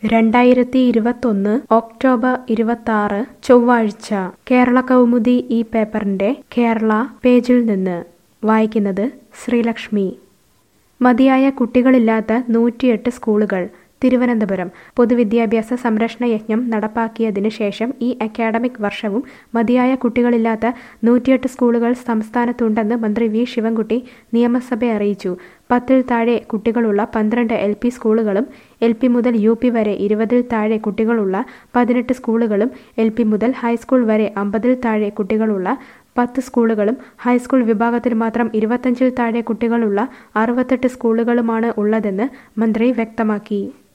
രണ്ടായിരത്തി ഇരുപത്തൊന്ന് ഒക്ടോബർ ഇരുപത്താറ് ചൊവ്വാഴ്ച കേരള കൗമുദി ഈ പേപ്പറിന്റെ കേരള പേജിൽ നിന്ന് വായിക്കുന്നത് ശ്രീലക്ഷ്മി മതിയായ കുട്ടികളില്ലാത്ത നൂറ്റിയെട്ട് സ്കൂളുകൾ തിരുവനന്തപുരം പൊതുവിദ്യാഭ്യാസ സംരക്ഷണ യജ്ഞം നടപ്പാക്കിയതിനു ശേഷം ഈ അക്കാഡമിക് വർഷവും മതിയായ കുട്ടികളില്ലാത്ത നൂറ്റിയെട്ട് സ്കൂളുകൾ സംസ്ഥാനത്തുണ്ടെന്ന് മന്ത്രി വി ശിവൻകുട്ടി നിയമസഭയെ അറിയിച്ചു പത്തിൽ താഴെ കുട്ടികളുള്ള പന്ത്രണ്ട് എൽ പി സ്കൂളുകളും എൽ പി മുതൽ യു പി വരെ ഇരുപതിൽ താഴെ കുട്ടികളുള്ള പതിനെട്ട് സ്കൂളുകളും എൽ പി മുതൽ ഹൈസ്കൂൾ വരെ അമ്പതിൽ താഴെ കുട്ടികളുള്ള പത്ത് സ്കൂളുകളും ഹൈസ്കൂൾ വിഭാഗത്തിൽ മാത്രം ഇരുപത്തഞ്ചിൽ താഴെ കുട്ടികളുള്ള അറുപത്തെട്ട് സ്കൂളുകളുമാണ് ഉള്ളതെന്ന് മന്ത്രി വ്യക്തമാക്കി